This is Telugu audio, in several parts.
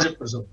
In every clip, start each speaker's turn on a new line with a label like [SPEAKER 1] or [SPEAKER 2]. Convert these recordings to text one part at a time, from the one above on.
[SPEAKER 1] చెప్పారు సార్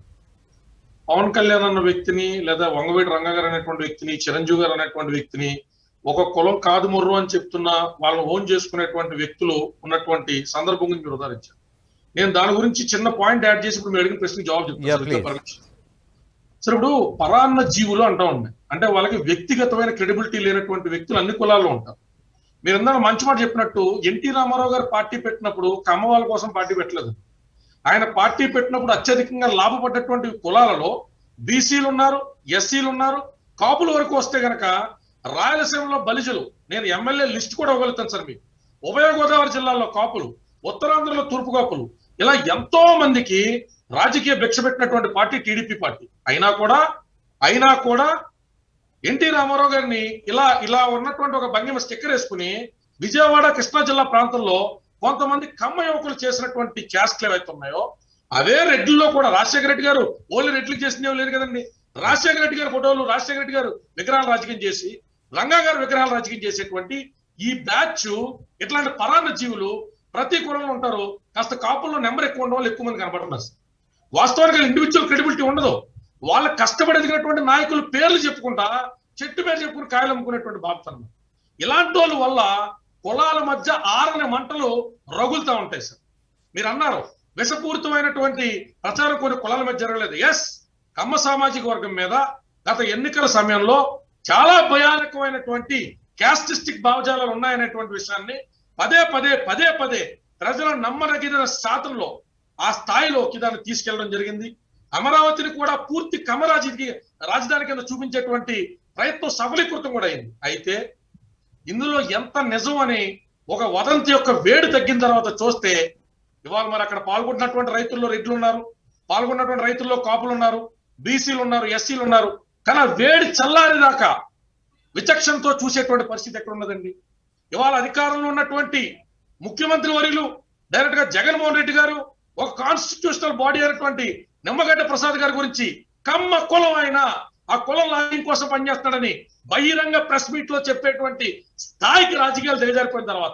[SPEAKER 1] పవన్ కళ్యాణ్ అన్న వ్యక్తిని లేదా వంగవీటి రంగా గారు అనేటువంటి వ్యక్తిని చిరంజీవి గారు అనేటువంటి వ్యక్తిని ఒక కులం కాదు మొర్రు అని చెప్తున్న వాళ్ళని ఓన్ చేసుకునేటువంటి వ్యక్తులు ఉన్నటువంటి సందర్భం గురించి మీరు ఉదాహరించారు నేను దాని గురించి చిన్న పాయింట్ యాడ్ చేసి ఇప్పుడు మీరు అడిగిన ప్రశ్నకి జవాబు
[SPEAKER 2] Yeah,
[SPEAKER 1] చెప్తాను
[SPEAKER 2] please.
[SPEAKER 1] Sir, permission. సార్ ఇప్పుడు పరాన్న జీవులు అంటా ఉన్నాయి అంటే వాళ్ళకి వ్యక్తిగతమైన క్రెడిబిలిటీ లేనటువంటి వ్యక్తులు అన్ని కులాల్లో ఉంటారు మీరు ఇందాక మంచి మాట చెప్పినట్టు ఎన్టీ రామారావు గారు పార్టీ పెట్టినప్పుడు కమ్మ వాళ్ళ కోసం పార్టీ పెట్టలేదు ఆయన పార్టీ పెట్టినప్పుడు అత్యధికంగా లాభపడ్డటువంటి కులాలలో బీసీలు ఉన్నారు ఎస్సీలు ఉన్నారు కాపుల వరకు వస్తే గనక రాయలసీమలో బలిజలు నేను ఎమ్మెల్యే లిస్ట్ కూడా ఇవ్వగలుగుతాను సార్ మీకు ఉభయ గోదావరి జిల్లాలో కాపులు ఉత్తరాంధ్రలో తూర్పు కాపులు ఇలా ఎంతో మందికి రాజకీయ భిక్ష పెట్టినటువంటి పార్టీ టీడీపీ పార్టీ అయినా కూడా అయినా కూడా ఎన్టీ రామారావు గారిని ఇలా ఇలా ఉన్నటువంటి ఒక భంగిమ స్టిక్కర్ వేసుకుని విజయవాడ కృష్ణా జిల్లా ప్రాంతంలో కొంతమంది కమ్మ యువకులు చేసినటువంటి క్యాస్ట్లు ఏవైతే ఉన్నాయో అవే రెడ్డిల్లో కూడా రాజశేఖర రెడ్డి గారు ఓన్లీ రెడ్లకు చేసినవి లేదు కదండి రాజశేఖర రెడ్డి గారి ఫోటోలు రాజశేఖర రెడ్డి గారు విగ్రహాలు రాజకీయం చేసి రంగా గారు విగ్రహాలు రాజకీయం చేసేటువంటి ఈ బ్యాచ్ ఇట్లాంటి పరాన్న జీవులు ప్రతి కులంలో ఉంటారు కాస్త కాపుల్లో నెంబర్ ఎక్కువ ఉండడం వల్ల ఎక్కువ మంది కనబడుతున్నారు వాస్తవానికి ఇండివిజువల్ క్రెడిబిలిటీ ఉండదు వాళ్ళ కష్టపడి ఎదిగినటువంటి నాయకులు పేర్లు చెప్పుకుంటా చెట్టు పేరు చెప్పుకుని కాయలు అమ్ముకునేటువంటి బాబతనం ఇలాంటి వాళ్ళ వల్ల కులాల మధ్య ఆరని మంటలు రగులుతా ఉంటాయి సార్ మీరు అన్నారు విషపూరితమైనటువంటి ప్రచారం కొన్ని కులాల మధ్య జరగలేదు ఎస్ కమ్మ సామాజిక వర్గం మీద గత ఎన్నికల సమయంలో చాలా భయానకమైనటువంటి క్యాస్టిస్టిక్ భావజాలాలు ఉన్నాయనేటువంటి విషయాన్ని పదే పదే పదే పదే ప్రజల నమ్మదగిన శాతంలో ఆ స్థాయిలోకి దాన్ని తీసుకెళ్లడం జరిగింది అమరావతిని కూడా పూర్తి కమరాజీకి రాజధాని కింద చూపించేటువంటి ప్రయత్నం సఫలీకృతం కూడా అయింది అయితే ఇందులో ఎంత నిజం అని ఒక వదంతి యొక్క వేడి తగ్గిన తర్వాత చూస్తే ఇవాళ మరి అక్కడ పాల్గొంటున్నటువంటి రైతుల్లో రెడ్లు ఉన్నారు పాల్గొన్నటువంటి రైతుల్లో కాపులు ఉన్నారు బీసీలు ఉన్నారు ఎస్సీలు ఉన్నారు కానీ ఆ వేడి చల్లారిదాకా విచక్షణతో చూసేటువంటి పరిస్థితి ఎక్కడ ఉన్నదండి ఇవాళ అధికారంలో ఉన్నటువంటి ముఖ్యమంత్రి వర్యులు డైరెక్ట్ గా జగన్మోహన్ రెడ్డి గారు ఒక కాన్స్టిట్యూషనల్ బాడీ అయినటువంటి నిమ్మగడ్డ ప్రసాద్ గారి గురించి కమ్మ కులం ఆయన ఆ కులం లాగింగ్ కోసం పనిచేస్తాడని బహిరంగ ప్రెస్ మీట్ లో చెప్పేటువంటి స్థాయికి రాజకీయాలు దిగజారిపోయిన తర్వాత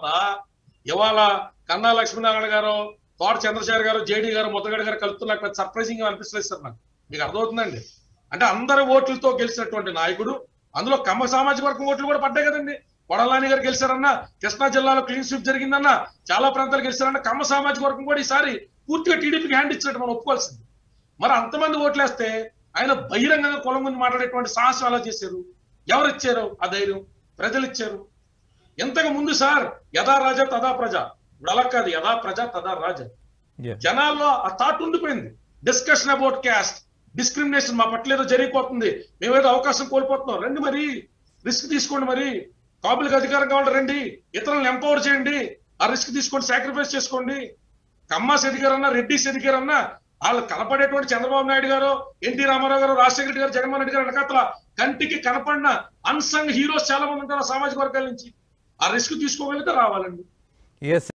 [SPEAKER 1] ఇవాళ కన్నా లక్ష్మీనారాయణ గారు తోట చంద్రశేఖర్ గారు జేడీ గారు ముద్దగడ గారు కలుపుతున్న నాకు పెద్ద సర్ప్రైజింగ్ గా అనిపిస్తలేదు సార్ నాకు మీకు అర్థమవుతుందండి అంటే అందరి ఓట్లతో గెలిచినటువంటి నాయకుడు అందులో కమ్మ సామాజిక వర్గం ఓట్లు కూడా పడ్డాయి కదండి కొడలాని గారు గెలిచారన్నా కృష్ణా జిల్లాలో క్లీన్ స్వీప్ జరిగిందన్నా చాలా ప్రాంతాలు గెలిచారన్నా కమ్మ సామాజిక వర్గం కూడా ఈసారి పూర్తిగా టీడీపీకి హ్యాండ్ ఇచ్చినట్టు మనం ఒప్పుకోవాల్సింది మరి అంతమంది ఓట్లేస్తే ఆయన బహిరంగంగా కులం గురించి మాట్లాడేటువంటి సాహసం ఎలా చేశారు ఎవరు ఇచ్చారు ఆ ధైర్యం ప్రజలు ఇచ్చారు ఇంతకు ముందు సార్ యథా రాజా తదా ప్రజ ఇప్పుడు అలా కాదు యథా ప్రజ తదా రాజా
[SPEAKER 2] Yeah.
[SPEAKER 1] జనాల్లో ఆ థాట్ ఉండిపోయింది డిస్కషన్ అబౌట్ క్యాస్ట్ డిస్క్రిమినేషన్ మా పట్ల ఏదో జరిగిపోతుంది మేమేదో అవకాశం కోల్పోతున్నాం రండి మరి రిస్క్ తీసుకోండి మరి కాపులకు అధికారం కావాలి రండి ఇతరులను ఎంపవర్ చేయండి ఆ రిస్క్ తీసుకోండి సాక్రిఫైస్ చేసుకోండి కమ్మాస్ ఎదిగారన్నా రెడ్డిస్ ఎదిగారన్నా వాళ్ళు కనపడేటువంటి చంద్రబాబు నాయుడు గారు ఎన్టీ రామారావు గారు రాజశేఖర రెడ్డి గారు జగన్మోహన్ రెడ్డి గారు వెనకాతల కంటికి కనపడిన అన్సంగ్ హీరోస్ చాలా మంది ఉంటారు ఆ సామాజిక వర్గాల నుంచి ఆ రిస్క్ తీసుకోగలిగితే రావాలండి
[SPEAKER 2] ఎస్